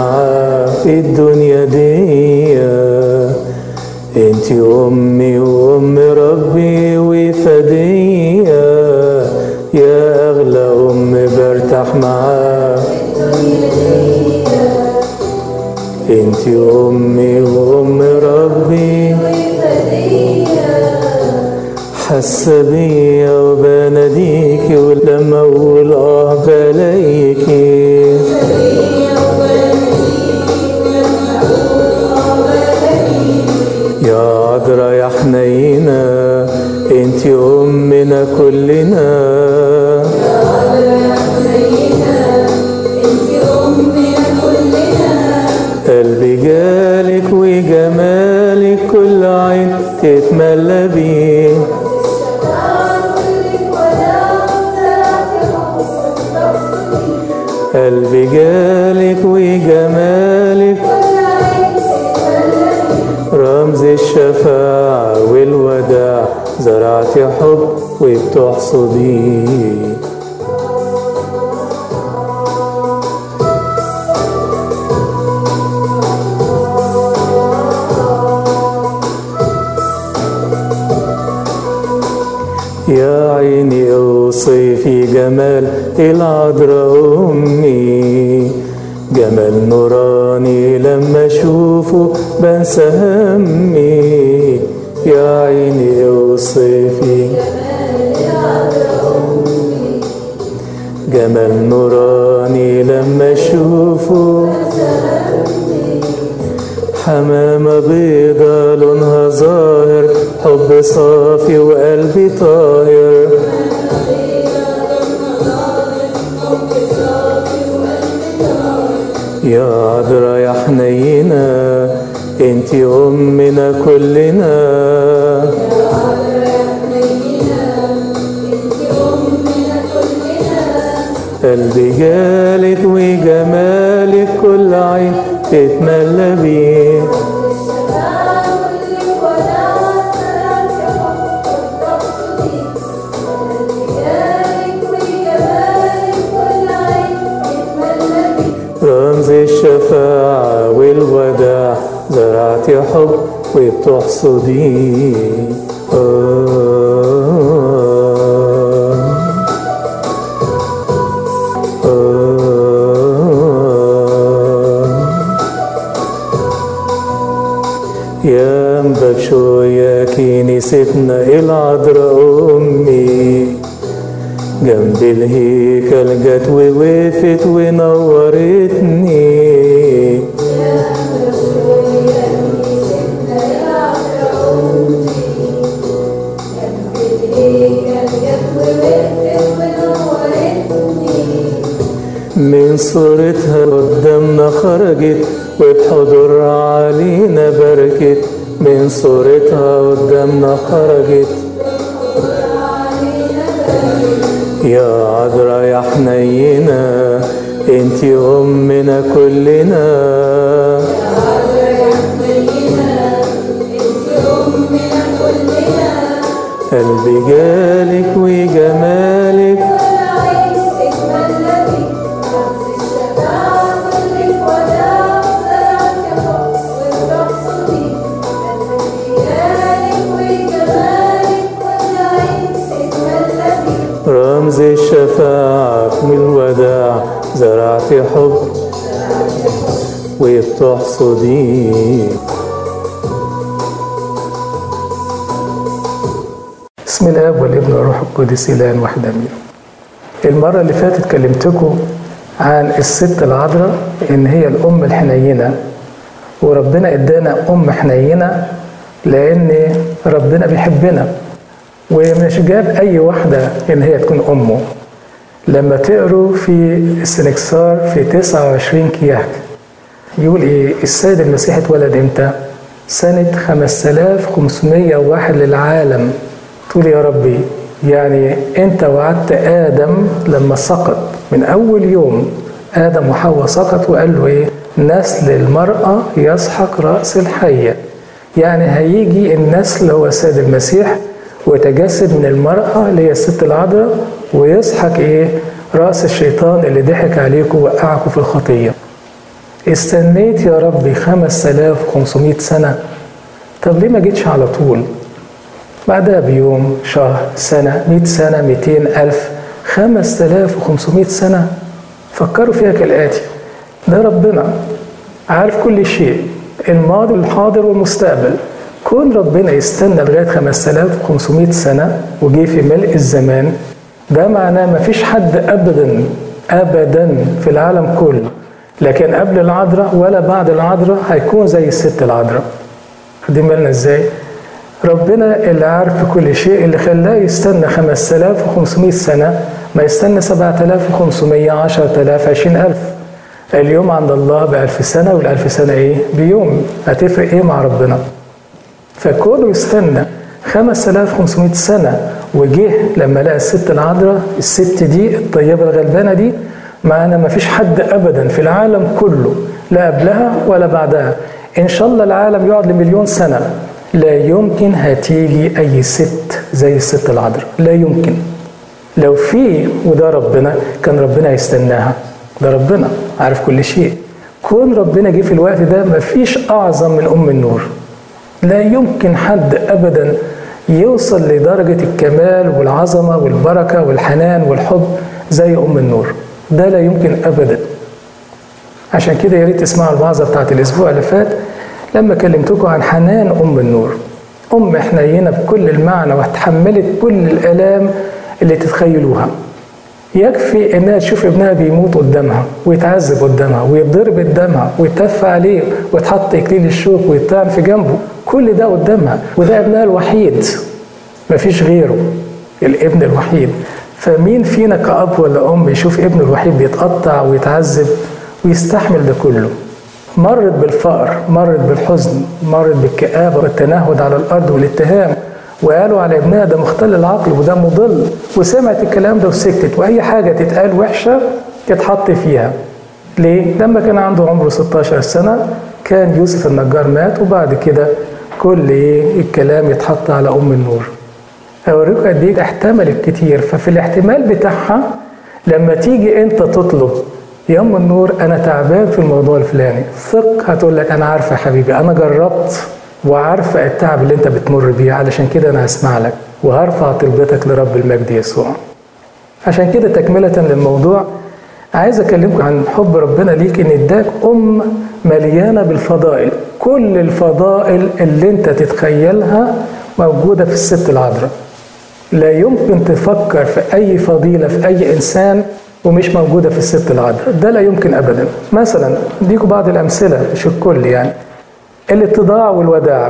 معاه في الدنيا دي انت امي وام ربي وفدية يا اغلى ام برتاح معاه انت امي وام ربي حاسه بيا وبناديكي ولما اقول اه بلاقيكي يا عذرا يا حنينة انت امنا كلنا قلبي جالك وجمالك كل عين تتملى بيه قلبي جالك وجمالك رمز الشفاعة والوداع زرعت حب وبتحصديه يا عيني اوصي في جمال العذراء امي جمال نوراني لما اشوفه بنسى همي يا عيني اوصي في جمال نوراني لما اشوفه حمامة بيضة لونها ظاهر حب صافي وقلبي طاهر يا عذرا يا حنينة انت أمنا كلنا قلبي جالك وجمالك كل عين تتملى بيه رمز الشفاعة والوداع زرعت حب وبتحصديه آه يا مباب شوية كنيستنا العذراء أمي جنب الهيكل جت ووقفت ونورتني من صورتها قدامنا خرجت وبحضور علينا بركت من صورتها قدامنا خرجت يا عذرا يا حنينة انت أمنا كلنا قلبي جالك وجمالك رمز الشفاعة والوداع زرعت حب وبتحصديه بسم الاب والابن والروح القدس الان واحد امين المره اللي فاتت كلمتكم عن الست العذراء ان هي الام الحنينه وربنا ادانا ام حنينه لان ربنا بيحبنا ومش جاب اي واحده ان هي تكون امه لما تقروا في السنكسار في 29 كياك يقول ايه السيد المسيح اتولد امتى سنة 5501 للعالم تقول يا ربي يعني انت وعدت ادم لما سقط من اول يوم ادم وحواء سقط وقال له ايه نسل المرأة يسحق رأس الحية يعني هيجي النسل هو السيد المسيح ويتجسد من المرأة اللي هي الست العذراء ويسحق ايه رأس الشيطان اللي ضحك عليكم ووقعكم في الخطية استنيت يا ربي 5500 سنة طب ليه ما جيتش على طول بعدها بيوم شهر سنة 100 سنة 200 ألف 5500 سنة فكروا فيها كالآتي ده ربنا عارف كل شيء الماضي والحاضر والمستقبل كون ربنا يستنى لغاية 5500 سنة وجي في ملء الزمان ده معناه ما فيش حد أبدا أبدا في العالم كله لكن قبل العذراء ولا بعد العذراء هيكون زي الست العذراء واخدين بالنا ازاي؟ ربنا اللي عارف كل شيء اللي خلاه يستنى 5500 سنة ما يستنى 7500 10000 20000 اليوم عند الله بألف سنة والألف سنة إيه؟ بيوم هتفرق إيه مع ربنا؟ فكونه يستنى 5500 سنة وجه لما لقى الست العذراء الست دي الطيبة الغلبانة دي معنا ما فيش حد أبدا في العالم كله لا قبلها ولا بعدها إن شاء الله العالم يقعد لمليون سنة لا يمكن هتيجي أي ست زي الست العذراء لا يمكن لو في وده ربنا كان ربنا يستناها ده ربنا عارف كل شيء كون ربنا جه في الوقت ده مفيش أعظم من أم النور لا يمكن حد أبدا يوصل لدرجة الكمال والعظمة والبركة والحنان والحب زي أم النور ده لا يمكن أبدا عشان كده يا ريت تسمعوا الوعظة بتاعت الأسبوع اللي فات لما كلمتكم عن حنان أم النور أم حنينة بكل المعنى وتحملت كل الآلام اللي تتخيلوها يكفي انها تشوف ابنها بيموت قدامها ويتعذب قدامها ويتضرب قدامها ويتف عليه ويتحط اكليل الشوك ويطعن في جنبه كل ده قدامها وده ابنها الوحيد مفيش غيره الابن الوحيد فمين فينا كأب ولا أم يشوف ابنه الوحيد بيتقطع ويتعذب ويستحمل ده كله مرت بالفقر مرت بالحزن مرت بالكآبة والتنهد على الأرض والاتهام وقالوا على ابنها ده مختل العقل وده مضل وسمعت الكلام ده وسكتت واي حاجه تتقال وحشه تتحط فيها ليه؟ لما كان عنده عمره 16 سنه كان يوسف النجار مات وبعد كده كل ايه الكلام يتحط على ام النور اوريكم قد ايه احتملت كتير ففي الاحتمال بتاعها لما تيجي انت تطلب يا ام النور انا تعبان في الموضوع الفلاني ثق هتقول لك انا عارفه يا حبيبي انا جربت وعارفة التعب اللي انت بتمر بيه علشان كده انا هسمع لك وهرفع طلبتك لرب المجد يسوع عشان كده تكملة للموضوع عايز اكلمكم عن حب ربنا ليك ان اداك ام مليانة بالفضائل كل الفضائل اللي انت تتخيلها موجودة في الست العذراء لا يمكن تفكر في اي فضيلة في اي انسان ومش موجودة في الست العذراء ده لا يمكن ابدا مثلا اديكم بعض الامثلة مش الكل يعني الاتضاع والوداع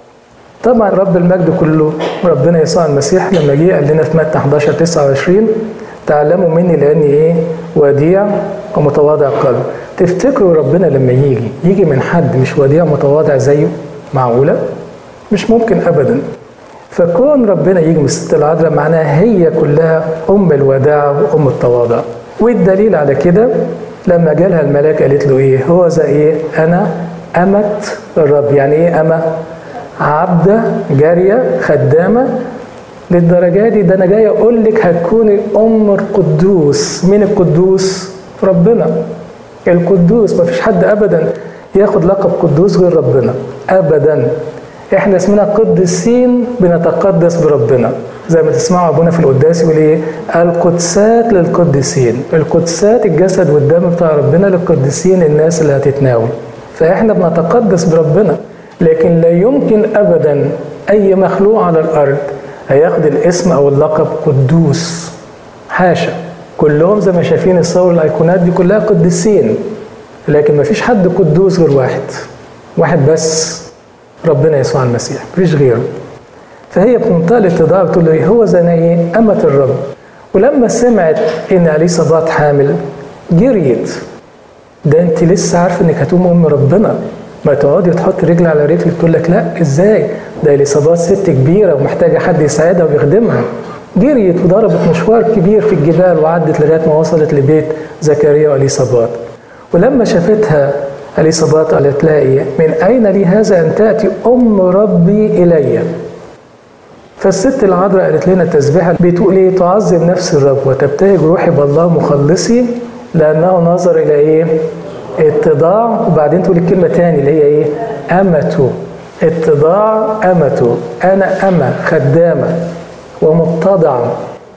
طبعا رب المجد كله ربنا يسوع المسيح لما جه قال لنا في متى 11 29 تعلموا مني لاني ايه وديع ومتواضع القلب تفتكروا ربنا لما يجي يجي من حد مش وديع متواضع زيه معقوله مش ممكن ابدا فكون ربنا يجي من الست العذراء معناها هي كلها ام الوداع وام التواضع والدليل على كده لما جالها الملاك قالت له ايه هو ذا ايه انا أمة الرب يعني إيه أمة؟ عبدة جارية خدامة للدرجة دي ده أنا جاي أقول لك هتكوني أم القدوس مين القدوس؟ ربنا القدوس ما فيش حد أبدا ياخد لقب قدوس غير ربنا أبدا إحنا اسمنا قديسين بنتقدس بربنا زي ما تسمعوا أبونا في القداس يقول إيه؟ القدسات للقديسين القدسات الجسد والدم بتاع ربنا للقديسين الناس اللي هتتناول فاحنا بنتقدس بربنا لكن لا يمكن ابدا اي مخلوق على الارض هياخد الاسم او اللقب قدوس حاشا كلهم زي ما شايفين الصور الايقونات دي كلها قديسين لكن ما فيش حد قدوس غير واحد واحد بس ربنا يسوع المسيح مفيش غيره فهي بمنتهى الاتضاع بتقول له هو زي ايه امه الرب ولما سمعت ان اليصابات حامل جريت ده انت لسه عارفه انك هتقوم ام ربنا ما تقعدي تحط رجل على رجل تقول لك لا ازاي ده اليصابات ست كبيره ومحتاجه حد يساعدها ويخدمها جريت وضربت مشوار كبير في الجبال وعدت لغايه ما وصلت لبيت زكريا واليصابات ولما شافتها اليصابات قالت لها ايه من اين لي هذا ان تاتي ام ربي الي فالست العذراء قالت لنا التسبيحه بتقول ايه تعظم نفس الرب وتبتهج روحي بالله مخلصي لأنه نظر إلى إيه؟ اتضاع وبعدين تقول الكلمة تاني اللي هي ايه أمته اتضاع أمته أنا أمة خدامة ومتضعة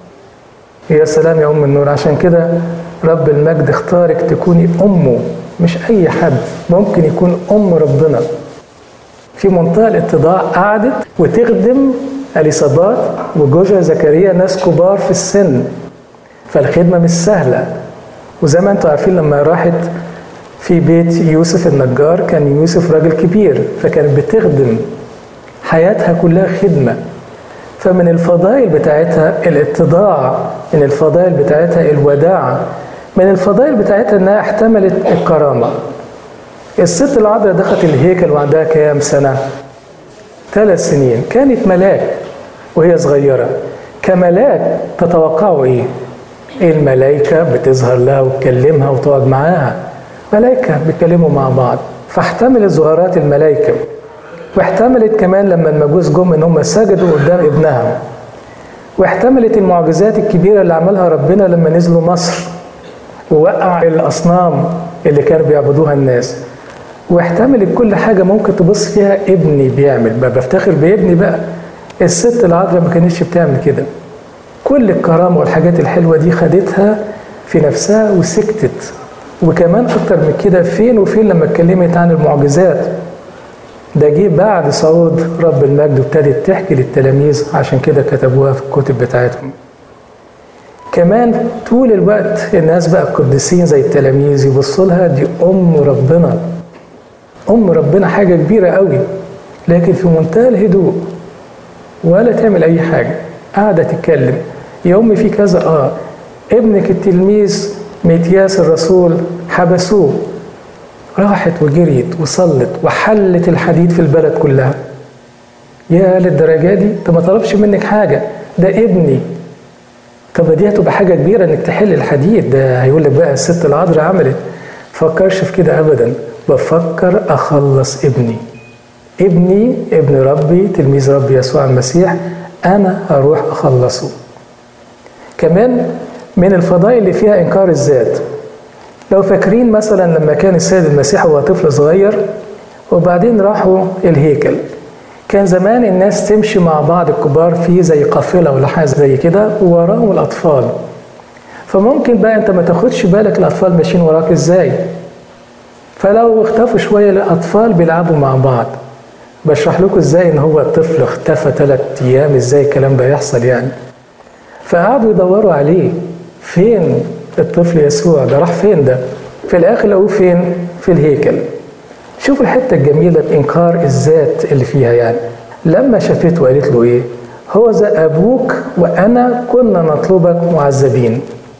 يا سلام يا أم النور عشان كده رب المجد اختارك تكوني أمه مش أي حد ممكن يكون أم ربنا في منتهى الاتضاع قعدت وتخدم اليصابات وجوزها زكريا ناس كبار في السن فالخدمه مش سهله وزي ما انتم عارفين لما راحت في بيت يوسف النجار كان يوسف راجل كبير فكانت بتخدم حياتها كلها خدمه فمن الفضائل بتاعتها الاتضاع من الفضائل بتاعتها الوداعه من الفضائل بتاعتها انها احتملت الكرامه الست العذراء دخلت الهيكل وعندها كام سنة؟ ثلاث سنين كانت ملاك وهي صغيرة كملاك تتوقعوا ايه؟ الملائكة بتظهر لها وتكلمها وتقعد معاها ملائكة بيتكلموا مع بعض فاحتملت ظهورات الملائكة واحتملت كمان لما المجوس جم ان هم سجدوا قدام ابنها واحتملت المعجزات الكبيرة اللي عملها ربنا لما نزلوا مصر ووقع الأصنام اللي كانوا بيعبدوها الناس واحتملت كل حاجة ممكن تبص فيها ابني بيعمل بقى بفتخر بابني بقى الست العذراء ما كانتش بتعمل كده كل الكرامة والحاجات الحلوة دي خدتها في نفسها وسكتت وكمان أكتر من كده فين وفين لما اتكلمت عن المعجزات ده جه بعد صعود رب المجد وابتدت تحكي للتلاميذ عشان كده كتبوها في الكتب بتاعتهم كمان طول الوقت الناس بقى القديسين زي التلاميذ يبصوا لها دي ام ربنا ام ربنا حاجه كبيره قوي لكن في منتهى الهدوء ولا تعمل اي حاجه قاعده تتكلم يا امي في كذا اه ابنك التلميذ متياس الرسول حبسوه راحت وجريت وصلت وحلت الحديد في البلد كلها يا للدرجه دي انت ما طلبش منك حاجه ده ابني طب دي هتبقى حاجة كبيرة انك تحل الحديد ده هيقول لك بقى الست العذراء عملت فكرش في كده ابدا بفكر اخلص ابني ابني ابن ربي تلميذ ربي يسوع المسيح انا هروح اخلصه كمان من الفضائل اللي فيها انكار الذات لو فاكرين مثلا لما كان السيد المسيح هو طفل صغير وبعدين راحوا الهيكل كان زمان الناس تمشي مع بعض الكبار في زي قافله ولا حاجه زي كده ووراهم الاطفال فممكن بقى انت ما تاخدش بالك الاطفال ماشيين وراك ازاي فلو اختفوا شويه الاطفال بيلعبوا مع بعض بشرح لكم ازاي ان هو الطفل اختفى ثلاث ايام ازاي الكلام ده يحصل يعني فقعدوا يدوروا عليه فين الطفل يسوع ده راح فين ده في الاخر لقوه فين في الهيكل شوفوا الحته الجميله انكار الذات اللي فيها يعني لما شافته وقالت له ايه هو ذا ابوك وانا كنا نطلبك معذبين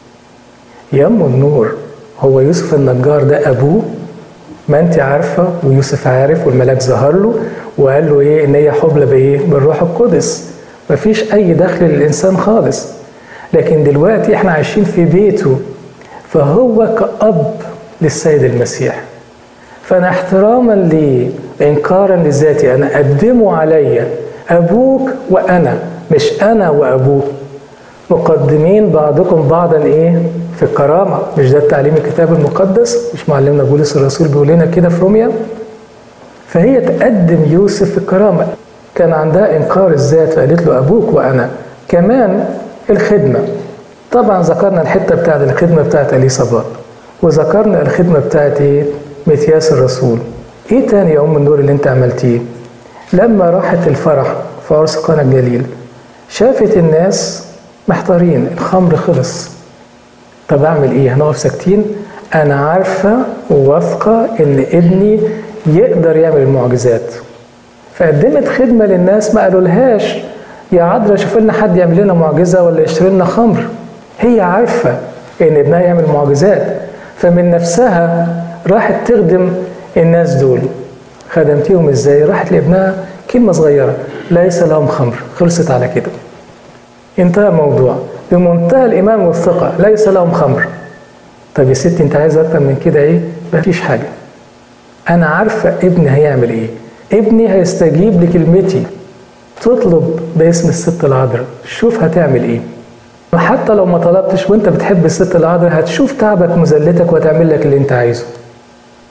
يا ام النور هو يوسف النجار ده ابوه ما انت عارفه ويوسف عارف والملاك ظهر له وقال له ايه ان هي حبلى بايه بالروح القدس مفيش اي دخل للانسان خالص لكن دلوقتي احنا عايشين في بيته فهو كأب للسيد المسيح فأنا احتراما لي إنكارا لذاتي أنا أقدمه عليا أبوك وأنا مش أنا وأبوك مقدمين بعضكم بعضا إيه في الكرامة مش ده التعليم الكتاب المقدس مش معلمنا بولس الرسول بيقول لنا كده في روميا فهي تقدم يوسف في الكرامة كان عندها إنكار الذات فقالت له أبوك وأنا كمان الخدمة طبعا ذكرنا الحتة بتاعت الخدمة بتاعت أليصابات وذكرنا الخدمة بتاعت إيه متياس الرسول ايه تاني يا ام النور اللي انت عملتيه لما راحت الفرح في عرس قنا الجليل شافت الناس محتارين الخمر خلص طب اعمل ايه هنقف ساكتين انا عارفه وواثقه ان ابني يقدر يعمل المعجزات فقدمت خدمه للناس ما قالولهاش يا عذرا شوف لنا حد يعمل لنا معجزه ولا يشتري لنا خمر هي عارفه ان ابنها يعمل معجزات فمن نفسها راحت تخدم الناس دول خدمتيهم ازاي راحت لابنها كلمة صغيرة ليس لهم خمر خلصت على كده انتهى الموضوع بمنتهى الإيمان والثقة ليس لهم خمر طب يا ستي انت عايز اكتر من كده ايه مفيش حاجة انا عارفة ابني هيعمل ايه ابني هيستجيب لكلمتي تطلب باسم الست العذراء شوف هتعمل ايه حتى لو ما طلبتش وانت بتحب الست العذراء هتشوف تعبك مذلتك وهتعمل لك اللي انت عايزه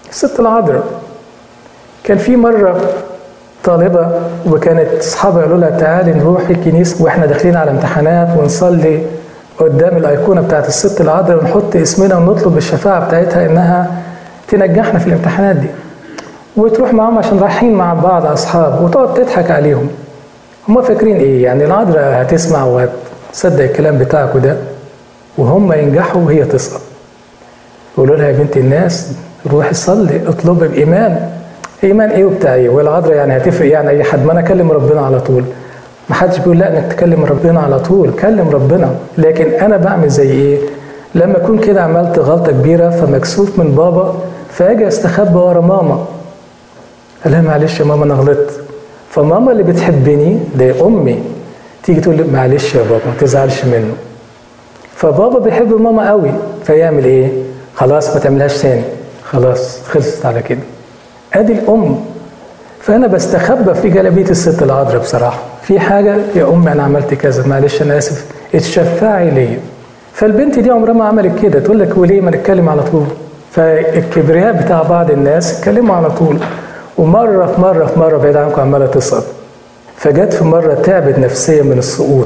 الست العذراء كان في مرة طالبة وكانت أصحابها يقولوا لها تعالي نروح الكنيسة وإحنا داخلين على امتحانات ونصلي قدام الأيقونة بتاعت الست العذراء ونحط اسمنا ونطلب الشفاعة بتاعتها إنها تنجحنا في الامتحانات دي وتروح معاهم عشان رايحين مع بعض أصحاب وتقعد تضحك عليهم هم فاكرين إيه يعني العذراء هتسمع وهتصدق الكلام بتاعكوا ده وهم ينجحوا وهي تسقط يقولوا لها يا بنت الناس روحي صلي اطلبي بإيمان ايمان ايه وبتاع ايه والعذراء يعني هتفرق يعني اي حد ما انا اكلم ربنا على طول ما حدش بيقول لا انك تكلم ربنا على طول كلم ربنا لكن انا بعمل زي ايه لما اكون كده عملت غلطه كبيره فمكسوف من بابا فاجي استخبى ورا ماما قال لها معلش يا ماما انا غلطت فماما اللي بتحبني ده امي تيجي تقول لي معلش يا بابا ما تزعلش منه فبابا بيحب ماما قوي فيعمل ايه خلاص ما تعملهاش تاني خلاص خلصت على كده ادي الام فانا بستخبى في جلابيه الست العذراء بصراحه في حاجه يا امي انا عملت كذا معلش انا اسف اتشفعي ليا فالبنت دي عمرها ما عملت كده تقول لك وليه ما نتكلم على طول فالكبرياء بتاع بعض الناس اتكلموا على طول ومره في مره في مره بعيد عنكم عماله تسقط فجت في مره تعبت نفسيا من السقوط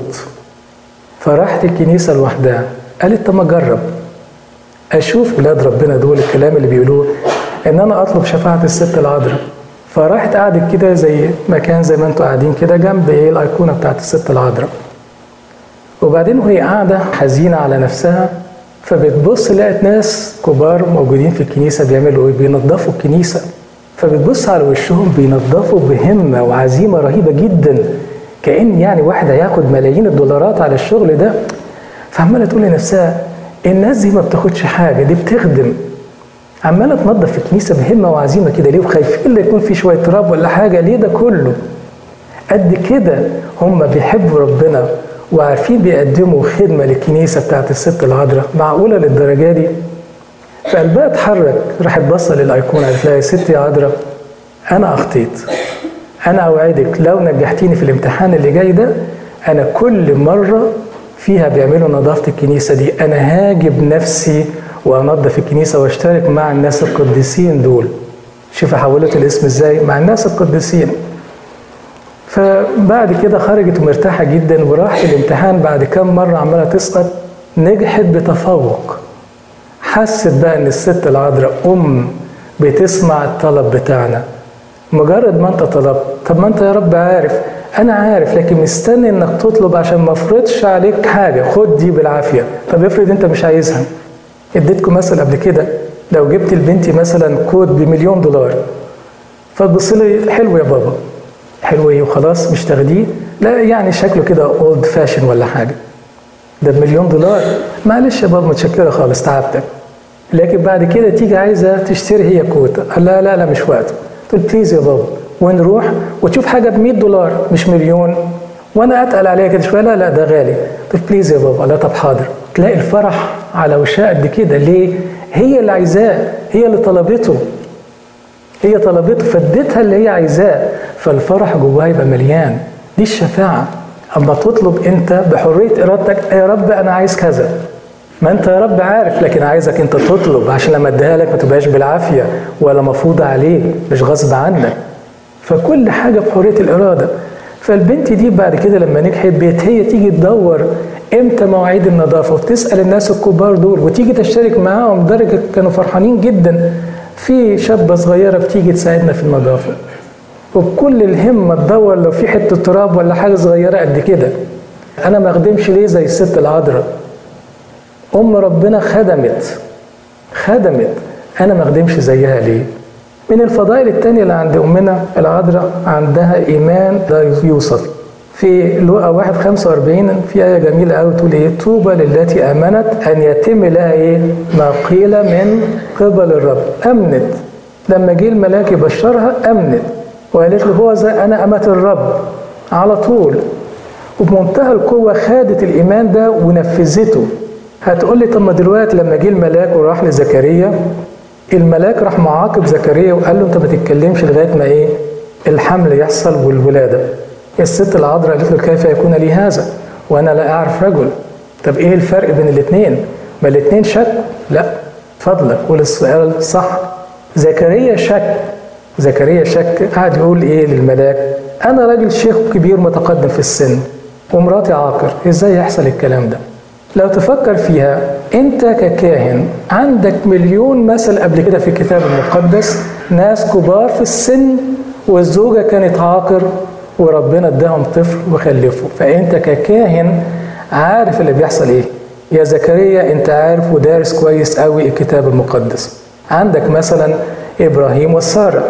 فراحت الكنيسه لوحدها قالت طب ما اجرب اشوف ولاد ربنا دول الكلام اللي بيقولوه ان انا اطلب شفاعه الست العذراء فراحت قعدت كده زي مكان زي ما انتوا قاعدين كده جنب ايه الايقونه بتاعت الست العذراء وبعدين وهي قاعده حزينه على نفسها فبتبص لقت ناس كبار موجودين في الكنيسه بيعملوا ايه بينظفوا الكنيسه فبتبص على وشهم بينظفوا بهمه وعزيمه رهيبه جدا كأن يعني واحد هياخد ملايين الدولارات على الشغل ده فعماله تقول لنفسها الناس دي ما بتاخدش حاجه دي بتخدم عماله تنظف في الكنيسه بهمه وعزيمه كده ليه وخايفين لا يكون في شويه تراب ولا حاجه ليه ده كله قد كده هم بيحبوا ربنا وعارفين بيقدموا خدمه للكنيسه بتاعت الست العذراء معقوله للدرجه دي فقلبها اتحرك راحت باصه للايقونه قالت لها يا ست يا عذراء انا اخطيت انا اوعدك لو نجحتيني في الامتحان اللي جاي ده انا كل مره فيها بيعملوا نظافه الكنيسه دي انا هاجي بنفسي وانظف الكنيسه واشترك مع الناس القديسين دول شوف حولت الاسم ازاي مع الناس القديسين فبعد كده خرجت مرتاحة جدا وراحت الامتحان بعد كم مرة عمالة تسقط نجحت بتفوق حست بقى ان الست العذراء ام بتسمع الطلب بتاعنا مجرد ما انت طلبت طب ما انت يا رب عارف انا عارف لكن مستني انك تطلب عشان ما افرضش عليك حاجه خد دي بالعافيه طب افرض انت مش عايزها اديتكم مثل قبل كده لو جبت لبنتي مثلا كود بمليون دولار فتبص لي حلو يا بابا حلو ايه وخلاص مش تاخديه لا يعني شكله كده اولد فاشن ولا حاجه ده بمليون دولار معلش يا بابا متشكره خالص تعبتك لكن بعد كده تيجي عايزه تشتري هي كوت لا لا لا مش وقته تقول بليز يا بابا ونروح وتشوف حاجه ب 100 دولار مش مليون وانا اتقل عليها كده شويه لا لا ده غالي تقول بليز يا بابا لا طب حاضر تلاقي الفرح على وشها قد كده ليه؟ هي اللي عايزاه هي اللي طلبته هي طلبته فاديتها اللي هي عايزاه فالفرح جواها يبقى مليان دي الشفاعه اما تطلب انت بحريه ارادتك يا رب انا عايز كذا ما انت يا رب عارف لكن عايزك انت تطلب عشان لما اديها لك ما تبقاش بالعافيه ولا مفروضه عليك مش غصب عنك فكل حاجه بحريه الاراده فالبنت دي بعد كده لما نجحت بقت هي تيجي تدور امتى مواعيد النظافه وتسال الناس الكبار دول وتيجي تشترك معاهم لدرجه كانوا فرحانين جدا في شابه صغيره بتيجي تساعدنا في النظافه وبكل الهمه تدور لو في حته تراب ولا حاجه صغيره قد كده انا ما اخدمش ليه زي الست العذراء ام ربنا خدمت خدمت انا ما اخدمش زيها ليه من الفضائل التانية اللي عند أمنا العذراء عندها إيمان لا يوصف في لوقا 1 45 في آية جميلة قوي تقول إيه طوبى للتي آمنت أن يتم لها إيه ما قيل من قبل الرب أمنت لما جه الملاك يبشرها أمنت وقالت له هو زي أنا أمة الرب على طول وبمنتهى القوة خدت الإيمان ده ونفذته هتقول لي طب ما دلوقتي لما جه الملاك وراح لزكريا الملاك راح معاقب زكريا وقال له انت ما تتكلمش لغايه ما ايه الحمل يحصل والولاده الست العذراء قالت له كيف يكون لي هذا وانا لا اعرف رجل طب ايه الفرق بين الاثنين ما الاثنين شك لا فضلك قول السؤال صح زكريا شك زكريا شك قعد يقول ايه للملاك انا راجل شيخ كبير متقدم في السن ومراتي عاقر ازاي يحصل الكلام ده لو تفكر فيها انت ككاهن عندك مليون مثل قبل كده في الكتاب المقدس ناس كبار في السن والزوجه كانت عاقر وربنا اداهم طفل وخلفه فانت ككاهن عارف اللي بيحصل ايه يا زكريا انت عارف ودارس كويس قوي الكتاب المقدس عندك مثلا ابراهيم وساره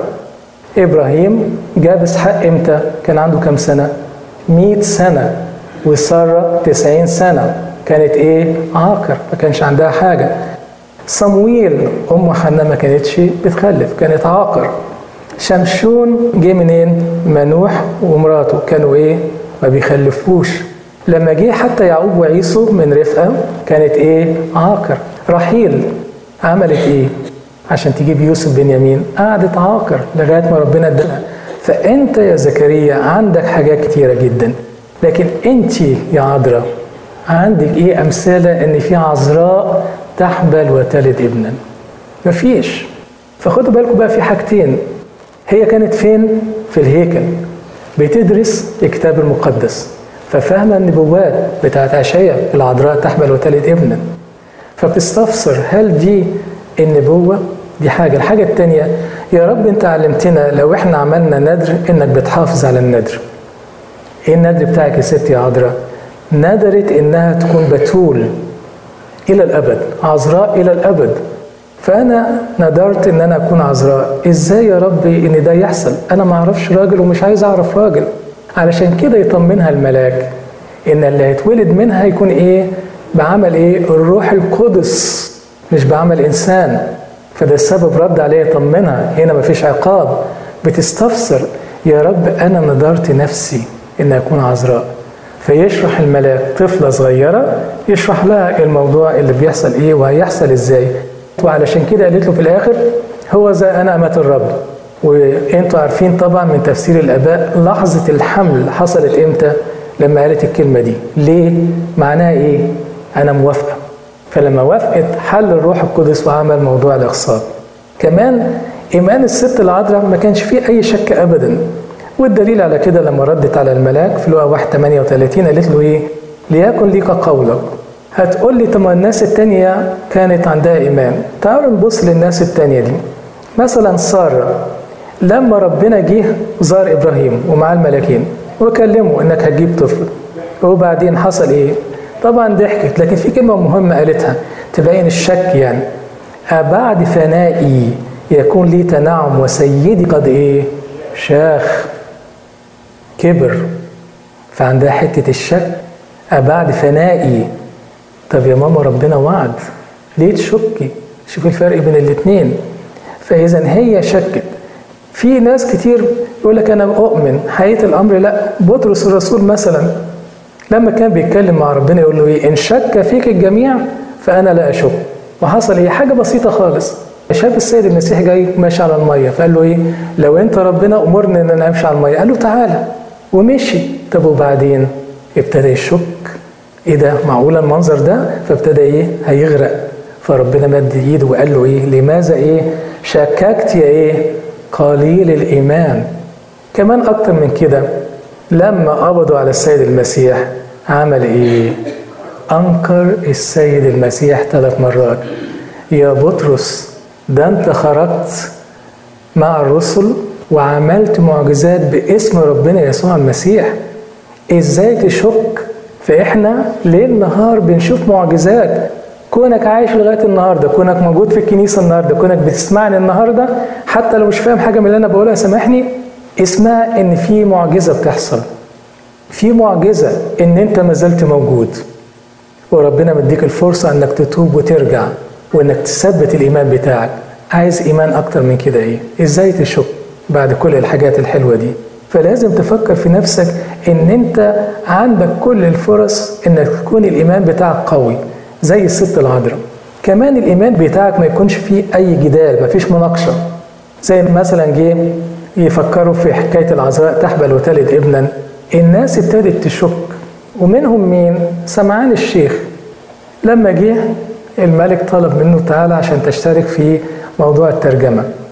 ابراهيم جاب اسحاق امتى كان عنده كام سنه 100 سنه وساره 90 سنه كانت ايه عاقر ما كانش عندها حاجه صمويل ام حنا ما كانتش بتخلف كانت عاقر شمشون جه منين منوح ومراته كانوا ايه ما بيخلفوش لما جه حتى يعقوب وعيسو من رفقه كانت ايه عاقر رحيل عملت ايه عشان تجيب يوسف بنيامين قعدت عاقر لغايه ما ربنا اداها فانت يا زكريا عندك حاجات كتيره جدا لكن انت يا عذراء عندك ايه امثله ان في عذراء تحبل وتلد ابنا مفيش فخدوا بالكم بقى في حاجتين هي كانت فين في الهيكل بتدرس الكتاب المقدس ففاهمه النبوات بتاعت اشعياء العذراء تحبل وتلد ابنا فبتستفسر هل دي النبوة دي حاجة الحاجة التانية يا رب انت علمتنا لو احنا عملنا ندر انك بتحافظ على الندر ايه الندر بتاعك يا ست يا عذراء ندرت انها تكون بتول الى الابد عذراء الى الابد فانا ندرت ان انا اكون عذراء ازاي يا ربي ان ده يحصل انا ما اعرفش راجل ومش عايز اعرف راجل علشان كده يطمنها الملاك ان اللي هيتولد منها يكون ايه بعمل ايه الروح القدس مش بعمل انسان فده السبب رد عليه يطمنها هنا مفيش عقاب بتستفسر يا رب انا نذرت نفسي ان اكون عذراء فيشرح الملاك طفله صغيره يشرح لها الموضوع اللي بيحصل ايه وهيحصل ازاي وعلشان كده قالت له في الاخر هو ذا انا امه الرب وانتوا عارفين طبعا من تفسير الاباء لحظه الحمل حصلت امتى لما قالت الكلمه دي ليه معناها ايه انا موافقه فلما وافقت حل الروح القدس وعمل موضوع الاخصاب كمان ايمان الست العذراء ما كانش فيه اي شك ابدا والدليل على كده لما ردت على الملاك في لقا 1 38 قالت له ايه ليكن ليك قولك هتقول لي طب الناس التانية كانت عندها إيمان تعالوا نبص للناس التانية دي مثلا سارة لما ربنا جه زار إبراهيم ومعاه الملاكين وكلمه إنك هتجيب طفل وبعدين حصل إيه طبعا ضحكت لكن في كلمة مهمة قالتها تبين الشك يعني أبعد فنائي يكون لي تنعم وسيدي قد إيه شاخ كبر فعندها حتة الشك أبعد فنائي طب يا ماما ربنا وعد ليه تشكي شوف الفرق بين الاتنين فإذا هي شكت في ناس كتير يقول لك أنا أؤمن حقيقة الأمر لا بطرس الرسول مثلا لما كان بيتكلم مع ربنا يقول له إيه إن شك فيك الجميع فأنا لا أشك وحصل إيه حاجة بسيطة خالص شاف السيد المسيح جاي ماشي على المية فقال له إيه لو أنت ربنا أمرني إن أنا أمشي على المية قال له تعالى ومشي طب وبعدين ابتدى يشك ايه ده معقول المنظر ده فابتدى ايه هيغرق فربنا مد ايده وقال له ايه لماذا ايه شككت يا ايه قليل الايمان كمان اكتر من كده لما قبضوا على السيد المسيح عمل ايه انكر السيد المسيح ثلاث مرات يا بطرس ده انت خرجت مع الرسل وعملت معجزات باسم ربنا يسوع المسيح ازاي تشك فاحنا ليل نهار بنشوف معجزات كونك عايش لغايه النهارده كونك موجود في الكنيسه النهارده كونك بتسمعني النهارده حتى لو مش فاهم حاجه من اللي انا بقولها سامحني اسمها ان في معجزه بتحصل في معجزه ان انت ما زلت موجود وربنا مديك الفرصه انك تتوب وترجع وانك تثبت الايمان بتاعك عايز ايمان اكتر من كده ايه ازاي تشك بعد كل الحاجات الحلوه دي فلازم تفكر في نفسك ان انت عندك كل الفرص انك تكون الايمان بتاعك قوي زي الست العذراء كمان الايمان بتاعك ما يكونش فيه اي جدال ما فيش مناقشه زي مثلا جه يفكروا في حكايه العذراء تحبل وتلد ابنا الناس ابتدت تشك ومنهم مين سمعان الشيخ لما جه الملك طلب منه تعالى عشان تشترك في موضوع الترجمه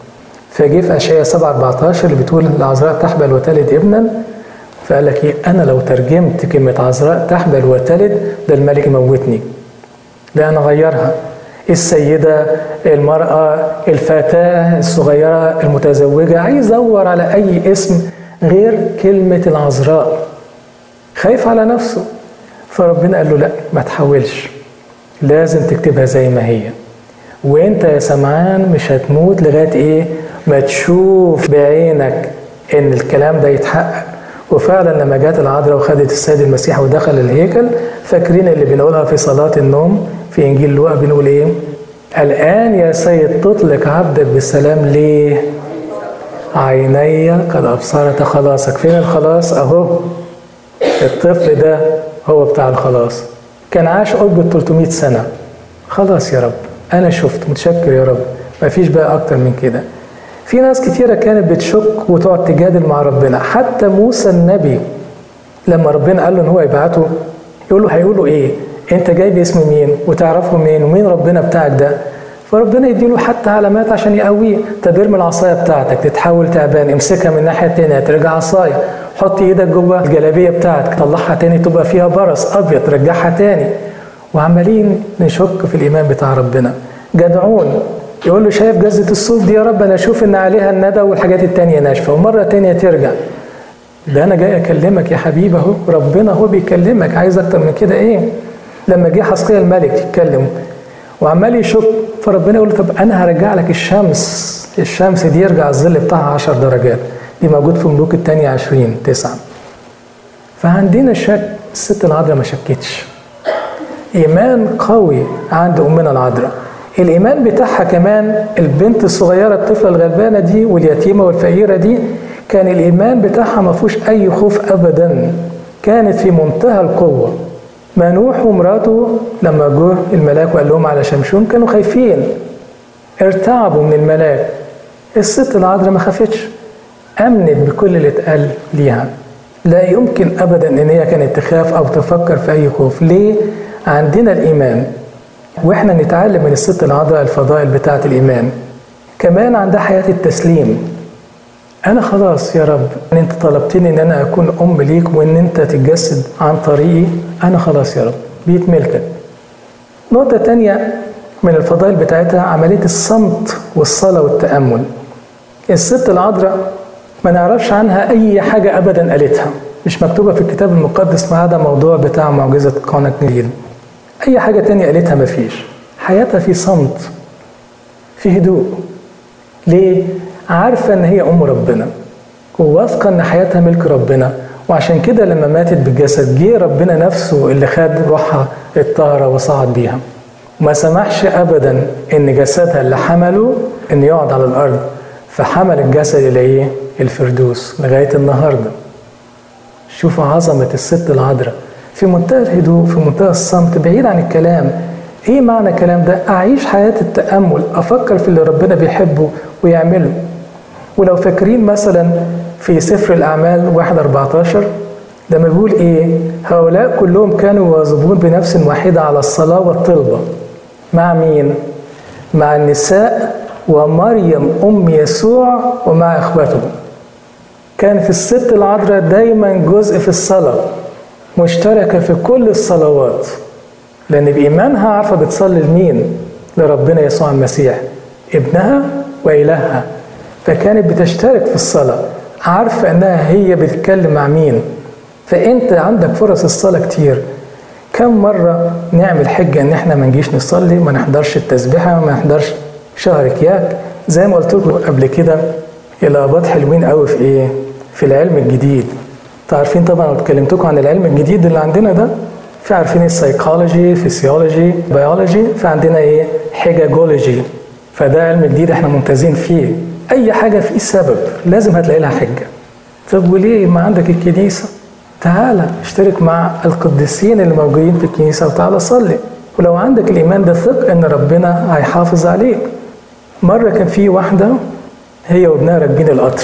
فجه في اشعياء 7 14 اللي بتقول العذراء تحبل وتلد ابنا فقال لك ايه انا لو ترجمت كلمه عذراء تحبل وتلد ده الملك يموتني لا انا اغيرها السيدة المرأة الفتاة الصغيرة المتزوجة عايز أدور على أي اسم غير كلمة العذراء خايف على نفسه فربنا قال له لا ما تحاولش لازم تكتبها زي ما هي وانت يا سمعان مش هتموت لغايه ايه ما تشوف بعينك ان الكلام ده يتحقق وفعلا لما جت العذراء وخدت السيد المسيح ودخل الهيكل فاكرين اللي بنقولها في صلاه النوم في انجيل لوقا بنقول ايه الان يا سيد تطلق عبدك بالسلام ليه عيني قد ابصرت خلاصك فين الخلاص اهو الطفل ده هو بتاع الخلاص كان عاش قرب 300 سنة خلاص يا رب أنا شفت متشكر يا رب ما فيش بقى أكتر من كده في ناس كتيرة كانت بتشك وتقعد تجادل مع ربنا حتى موسى النبي لما ربنا قال له إن هو يبعته يقول له هيقولوا إيه أنت جاي باسم مين وتعرفه مين ومين ربنا بتاعك ده فربنا يديله حتى علامات عشان يقويه طب ارمي العصايه بتاعتك تتحول تعبان امسكها من الناحيه التانيه ترجع عصايه حط ايدك جوه الجلابيه بتاعتك طلعها تاني تبقى فيها برص ابيض رجعها تاني وعمالين نشك في الايمان بتاع ربنا جدعون يقول له شايف جزة الصوف دي يا رب انا اشوف ان عليها الندى والحاجات التانية ناشفة ومرة تانية ترجع ده انا جاي اكلمك يا حبيبي اهو ربنا هو بيكلمك عايز اكتر من كده ايه لما جه حسقيا الملك يتكلم وعمال يشك فربنا يقول له طب انا هرجع لك الشمس الشمس دي يرجع الظل بتاعها 10 درجات دي موجود في ملوك الثانية 20 9 فعندنا شك الست العذراء ما شكتش ايمان قوي عند امنا العذراء الايمان بتاعها كمان البنت الصغيره الطفله الغلبانه دي واليتيمه والفقيره دي كان الايمان بتاعها ما فيهوش اي خوف ابدا كانت في منتهى القوه منوح ومراته لما جه الملاك وقال لهم على شمشون كانوا خايفين ارتعبوا من الملاك الست العذراء ما خافتش امنت بكل اللي اتقال ليها لا يمكن ابدا ان هي كانت تخاف او تفكر في اي خوف ليه عندنا الايمان واحنا نتعلم من الست العذراء الفضائل بتاعه الايمان كمان عندها حياه التسليم انا خلاص يا رب ان انت طلبتني ان انا اكون ام ليك وان انت تتجسد عن طريقي انا خلاص يا رب بيت ملكك نقطه تانية من الفضائل بتاعتها عمليه الصمت والصلاه والتامل الست العذراء ما نعرفش عنها اي حاجه ابدا قالتها مش مكتوبه في الكتاب المقدس ما عدا موضوع بتاع معجزه قانا النيل اي حاجه تانية قالتها ما فيش حياتها في صمت في هدوء ليه عارفه ان هي ام ربنا وواثقه ان حياتها ملك ربنا وعشان كده لما ماتت بالجسد جه ربنا نفسه اللي خد روحها الطاهره وصعد بيها وما سمحش ابدا ان جسدها اللي حمله ان يقعد على الارض فحمل الجسد الى ايه الفردوس لغايه النهارده شوفوا عظمه الست العذراء في منتهى الهدوء في منتهى الصمت بعيد عن الكلام ايه معنى الكلام ده اعيش حياه التامل افكر في اللي ربنا بيحبه ويعمله ولو فاكرين مثلا في سفر الاعمال 1 14 لما بيقول ايه هؤلاء كلهم كانوا يواظبون بنفس واحده على الصلاه والطلبه مع مين مع النساء ومريم ام يسوع ومع اخوته كان في الست العذراء دايما جزء في الصلاه مشتركه في كل الصلوات لان بايمانها عارفه بتصلي لمين لربنا يسوع المسيح ابنها والهها فكانت بتشترك في الصلاه عارفه انها هي بتتكلم مع مين فانت عندك فرص الصلاه كتير كم مره نعمل حجه ان احنا ما نجيش نصلي ما نحضرش التسبيحه ما نحضرش شهر كياك زي ما قلت لكم قبل كده الاباط حلوين قوي في ايه في العلم الجديد عارفين طبعا لو اتكلمتكم عن العلم الجديد اللي عندنا ده في عارفين السايكولوجي فيسيولوجي بيولوجي فعندنا ايه حجاجولوجي فده علم جديد احنا ممتازين فيه اي حاجه فيه سبب لازم هتلاقي لها حجه طب وليه ما عندك الكنيسه تعالى اشترك مع القديسين اللي موجودين في الكنيسه وتعالى صلي ولو عندك الايمان ده ثق ان ربنا هيحافظ عليك مره كان في واحده هي وابنها راكبين القطر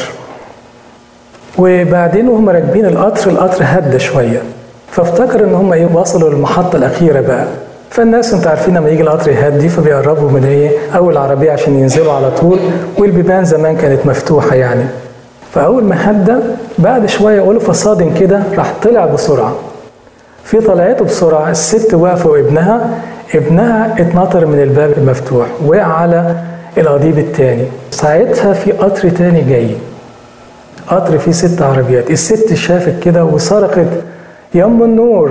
وبعدين وهم راكبين القطر القطر هدى شويه فافتكر ان هم ايه وصلوا للمحطه الاخيره بقى فالناس انتوا عارفين لما يجي القطر يهدي فبيقربوا من ايه اول عربيه عشان ينزلوا على طول والبيبان زمان كانت مفتوحه يعني فاول ما هدى بعد شويه يقولوا فصادن كده راح طلع بسرعه في طلعته بسرعه الست واقفه وابنها ابنها اتنطر من الباب المفتوح وقع على القضيب التاني ساعتها في قطر تاني جاي قطر فيه ست عربيات الست شافت كده وصرخت يم النور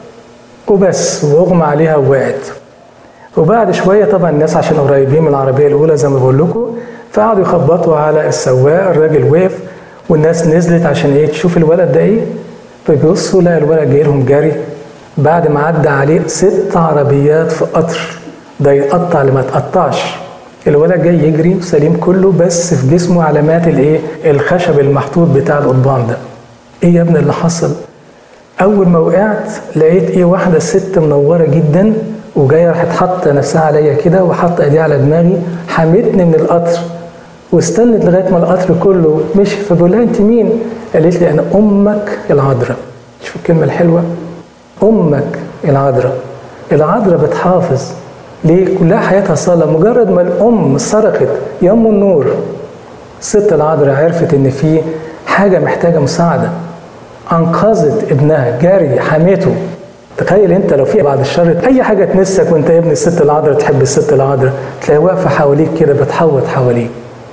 وبس واغمى عليها ووقعت وبعد شويه طبعا الناس عشان قريبين من العربيه الاولى زي ما بقول لكم فقعدوا يخبطوا على السواق الراجل وقف والناس نزلت عشان ايه تشوف الولد ده ايه فبيبصوا لقى الولد جاي لهم جري بعد ما عدى عليه ست عربيات في قطر ده يقطع اللي ما تقطعش الولد جاي يجري سليم كله بس في جسمه علامات الايه الخشب المحطوط بتاع القضبان ده ايه يا ابني اللي حصل اول ما وقعت لقيت ايه واحده ست منوره جدا وجايه راحت حاطه نفسها عليا كده وحاطه ايديها على دماغي حمتني من القطر واستنت لغايه ما القطر كله مشي فبقول لها انت مين؟ قالت لي انا امك العذراء شوف الكلمه الحلوه امك العذراء العذراء بتحافظ ليه؟ كلها حياتها صلاة مجرد ما الأم صرخت يا أم النور الست العذراء عرفت إن في حاجة محتاجة مساعدة أنقذت ابنها جاري حميته تخيل انت لو في بعد الشر اي حاجه تمسك وانت ابن الست العذراء تحب الست العذراء تلاقيها واقفه حواليك كده بتحوط حواليك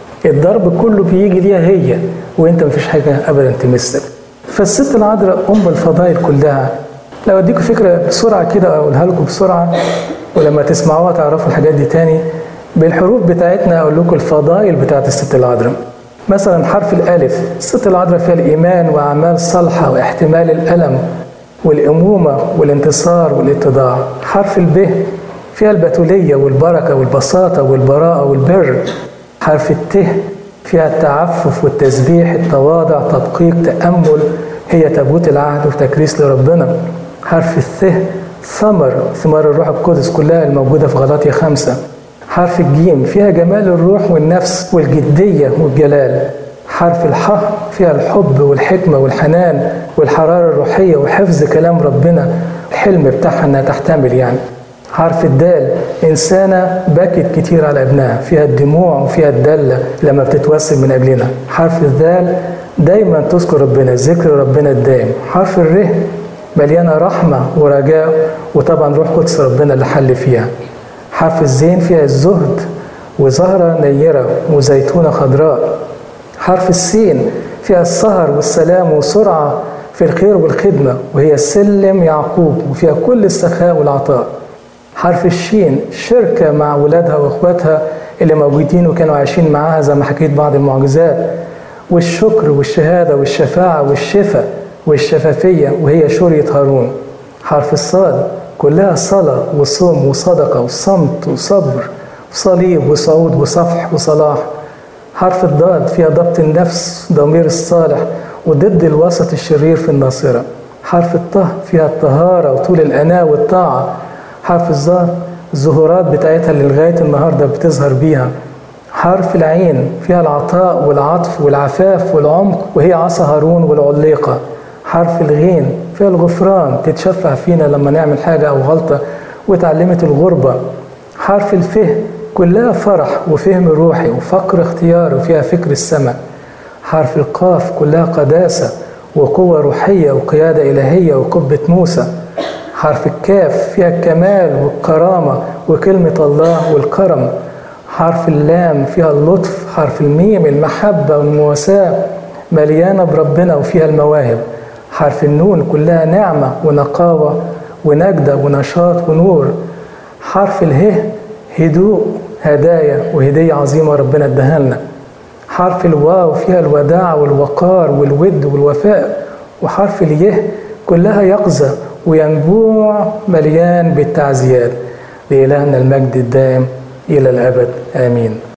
الضرب كله بيجي ليها هي وانت مفيش حاجه ابدا تمسك فالست العذراء ام الفضائل كلها لو اديكم فكره بسرعه كده اقولها لكم بسرعه ولما تسمعوها تعرفوا الحاجات دي تاني بالحروف بتاعتنا اقول لكم الفضائل بتاعت الست العذراء مثلا حرف الالف الست العذراء فيها الايمان واعمال صالحه واحتمال الالم والامومه والانتصار والاتضاع حرف الب فيها البتوليه والبركه والبساطه والبراءه والبر حرف الت فيها التعفف والتسبيح التواضع تدقيق تامل هي تابوت العهد وتكريس لربنا حرف الث ثمر ثمار الروح القدس كلها الموجودة في غلاطية خمسة حرف الجيم فيها جمال الروح والنفس والجدية والجلال حرف الح فيها الحب والحكمة والحنان والحرارة الروحية وحفظ كلام ربنا الحلم بتاعها انها تحتمل يعني حرف الدال إنسانة بكت كتير على ابنها فيها الدموع وفيها الدلة لما بتتوسم من قبلنا حرف الذال دايما تذكر ربنا ذكر ربنا الدائم حرف الره مليانة رحمة ورجاء وطبعا روح قدس ربنا اللي حل فيها حرف الزين فيها الزهد وزهرة نيرة وزيتونة خضراء حرف السين فيها السهر والسلام وسرعة في الخير والخدمة وهي سلم يعقوب وفيها كل السخاء والعطاء حرف الشين شركة مع ولادها وإخواتها اللي موجودين وكانوا عايشين معاها زي ما حكيت بعض المعجزات والشكر والشهادة والشفاعة والشفاء والشفافية وهي شورية هارون حرف الصاد كلها صلاة وصوم وصدقة وصمت وصبر وصليب وصعود وصفح وصلاح حرف الضاد فيها ضبط النفس ضمير الصالح وضد الوسط الشرير في الناصرة حرف الطه فيها الطهارة وطول الأناة والطاعة حرف الظهر الظهورات بتاعتها اللي لغاية النهاردة بتظهر بيها حرف العين فيها العطاء والعطف والعفاف والعمق وهي عصا هارون والعليقة حرف الغين فيها الغفران تتشفع فينا لما نعمل حاجة أو غلطة وتعلمت الغربة حرف الفه كلها فرح وفهم روحي وفقر اختيار وفيها فكر السماء حرف القاف كلها قداسة وقوة روحية وقيادة إلهية وقبة موسى حرف الكاف فيها الكمال والكرامة وكلمة الله والكرم حرف اللام فيها اللطف حرف الميم المحبة والمواساة مليانة بربنا وفيها المواهب حرف النون كلها نعمة ونقاوة ونجدة ونشاط ونور حرف اله هدوء هدايا وهدية عظيمة ربنا اداها لنا حرف الواو فيها الوداع والوقار والود والوفاء وحرف اليه كلها يقظة وينبوع مليان بالتعزيات لإلهنا المجد الدائم إلى الأبد آمين